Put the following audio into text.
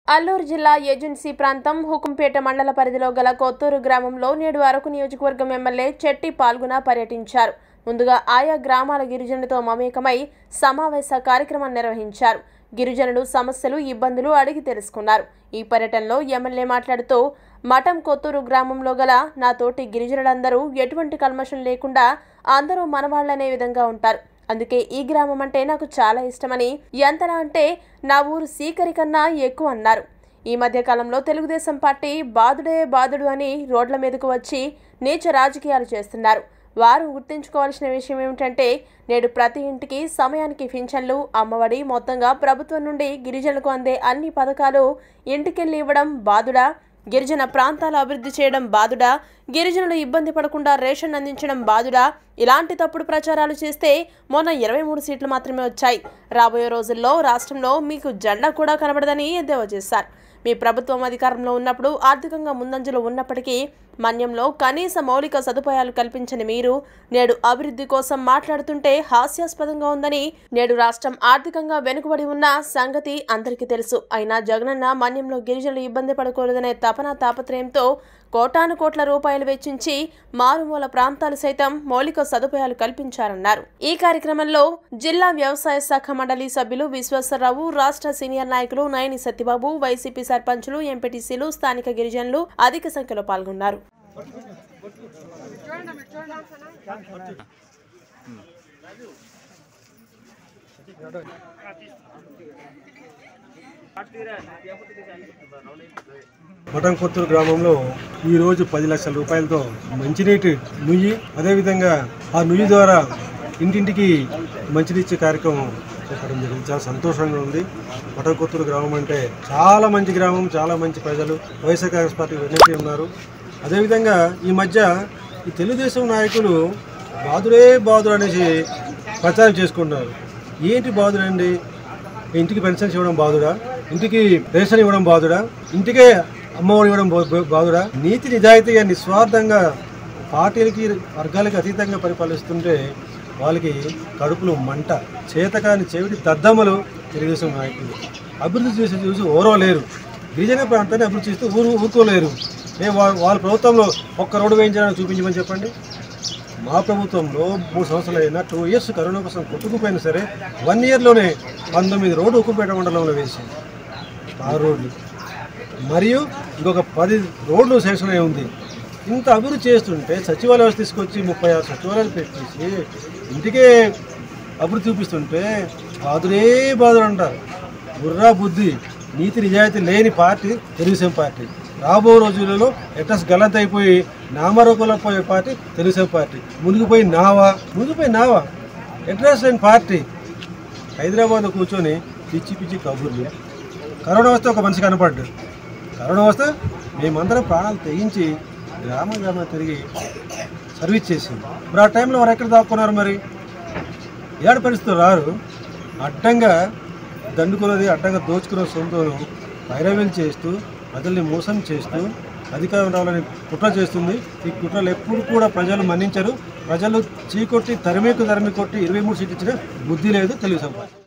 అల్లూరు జిల్లా ఏజెన్సీ ప్రాంతం హుకుంపేట మండల పరిధిలో గల కొత్తూరు గ్రామంలో నేడు అరకు నియోజకవర్గం ఎమ్మెల్యే చెట్టి పాల్గొన పర్యటించారు ముందుగా ఆయా గ్రామాల గిరిజనులతో మమేకమై సమావేశ కార్యక్రమం నిర్వహించారు గిరిజనులు సమస్యలు ఇబ్బందులు అడిగి తెలుసుకున్నారు ఈ పర్యటనలో ఎమ్మెల్యే మాట్లాడుతూ మఠం కొత్తూరు గ్రామంలో గల నా తోటి గిరిజనులందరూ ఎటువంటి కల్మషం లేకుండా అందరూ మనవాళ్లనే విధంగా ఉంటారు అందుకే ఈ గ్రామం అంటే నాకు చాలా ఇష్టమని ఎంతలా అంటే నా ఊరు సీకరి కన్నా ఎక్కువ అన్నారు ఈ మధ్య కాలంలో తెలుగుదేశం పార్టీ బాదుడే బాదుడు అని రోడ్ల మీదకు వచ్చి నీచ రాజకీయాలు చేస్తున్నారు వారు గుర్తుంచుకోవాల్సిన విషయం ఏమిటంటే నేడు ప్రతి ఇంటికి సమయానికి పింఛన్లు అమ్మఒడి మొత్తంగా ప్రభుత్వం నుండి గిరిజనులకు అందే అన్ని పథకాలు ఇంటికెళ్ళి ఇవ్వడం బాదుడా గిరిజన ప్రాంతాల అభివృద్ధి చేయడం బాదుడా గిరిజనులు ఇబ్బంది పడకుండా రేషన్ అందించడం బాదుడా ఇలాంటి తప్పుడు ప్రచారాలు చేస్తే మొన్న ఇరవై మూడు సీట్లు మాత్రమే వచ్చాయి రాబోయే రోజుల్లో రాష్ట్రంలో మీకు జెండా కూడా కనబడదని ఎద్దేవా చేశారు మీ ప్రభుత్వం అధికారంలో ఉన్నప్పుడు ఆర్థికంగా ముందంజలో ఉన్నప్పటికీ మన్యంలో కనీస మౌలిక సదుపాయాలు కల్పించని మీరు నేడు అభివృద్ధి కోసం మాట్లాడుతుంటే హాస్యాస్పదంగా ఉందని నేడు రాష్ట్రం ఆర్థికంగా వెనుకబడి ఉన్న సంగతి అందరికీ తెలుసు అయినా జగనన్న మన్యంలో గిరిజనులు ఇబ్బంది పడకూడదనే తపన తాపత్రయంతో కోటాను కోట్ల రూపాయలు వెచ్చించి మారుమూల ప్రాంతాలు సైతం మౌలిక సదుపాయాలు కల్పించారన్నారు ఈ కార్యక్రమంలో జిల్లా వ్యవసాయ శాఖ మండలి సభ్యులు విశ్వేశ్వరరావు రాష్ట్ర సీనియర్ నాయకులు నయని సత్యబాబు వైసీపీ సర్పంచులు ఎంపీటీసీలు స్థానిక గిరిజనులు అధిక సంఖ్యలో పాల్గొన్నారు మఠంకొత్తూరు గ్రామంలో ఈరోజు పది లక్షల రూపాయలతో మంచినీటి నుయ్యి అదేవిధంగా ఆ నుయ్యి ద్వారా ఇంటింటికి మంచినీచ్చే కార్యక్రమం చెప్పడం జరిగింది చాలా సంతోషంగా ఉంది మఠంకొత్తూరు గ్రామం అంటే చాలా మంచి గ్రామం చాలా మంచి ప్రజలు వైఎస్ఆర్ కాంగ్రెస్ పార్టీ వెనక్కి ఉన్నారు అదేవిధంగా ఈ మధ్య ఈ తెలుగుదేశం నాయకులు బాదుడే బాదుడు అనేసి ప్రచారం చేసుకుంటున్నారు ఏంటి బాదుడండి ఇంటికి పెన్షన్స్ ఇవ్వడం బాధుడా ఇంటికి రేషన్ ఇవ్వడం బాధుడా ఇంటికే అమ్మఒడి ఇవ్వడం బా- బా- బాధుడా నీతి నిజాయితీగా నిస్వార్థంగా పార్టీలకి వర్గాలకి అతీతంగా పరిపాలిస్తుంటే వాళ్ళకి కడుపులో మంట చేతకాని చెవిటి దద్దమ్మలు తెలుగుదేశం నాయకులు అభివృద్ధి చేసి చూసి ఓరవలేరు గిరిజన ప్రాంతాన్ని అభివృద్ధి చేస్తూ ఊరు ఊరుకోలేరు మేము వా- వాళ్ళ ప్రభుత్వంలో ఒక్క రోడ్డు వేయించడానికి చూపించమని చెప్పండి మా ప్రభుత్వంలో మూడు సంవత్సరాలు అయినా టూ ఇయర్స్ కరోనా కోసం కొట్టుకుపోయినా సరే వన్ ఇయర్లోనే పంతొమ్మిది రోడ్డు ఉక్కుపేట మండలంలో వేసింది ఆ రోడ్లు మరియు ఇంకొక పది రోడ్లు శాంక్షన్ అయి ఉంది ఇంత అభివృద్ధి చేస్తుంటే సచివాలయ వ్యవస్థ తీసుకొచ్చి ముప్పై ఆరు సచివాలయాలు పెట్టేసి ఇంటికే అభివృద్ధి చూపిస్తుంటే బాధుడే బాధుడు అంటారు బుర్రా బుద్ధి నీతి నిజాయితీ లేని పార్టీ తెలుగుదేశం పార్టీ రాబో రోజులలో అడ్రస్ గలంత అయిపోయి నామరూపలపోయే పార్టీ తెలుగుదేశం పార్టీ మునిగిపోయి నావా మునిగిపోయి నావా అడ్రస్ లేని పార్టీ హైదరాబాద్లో కూర్చొని పిచ్చి పిచ్చి కబుర్లు కరోనా వస్తే ఒక మనిషి కనపడ్డు కరోనా వస్తే మేమందరం ప్రాణాలు తెగించి గ్రామ గ్రామం తిరిగి సర్వీస్ చేసింది ఇప్పుడు ఆ టైంలో వారు ఎక్కడ దాక్కున్నారు మరి ఏడు పరిస్థితులు రారు అడ్డంగా దండుకున్నది అడ్డంగా దోచుకున్న సొంతను పైరవీలు చేస్తూ ప్రజల్ని మోసం చేస్తూ అధికారం రావాలని కుట్ర చేస్తుంది ఈ కుట్రలు ఎప్పుడు కూడా ప్రజలు మన్నించరు ప్రజలు చీకొట్టి తరిమేకు తరిమి కొట్టి ఇరవై మూడు సీట్లు ఇచ్చిన బుద్ధి లేదు తెలుగు సంపాదన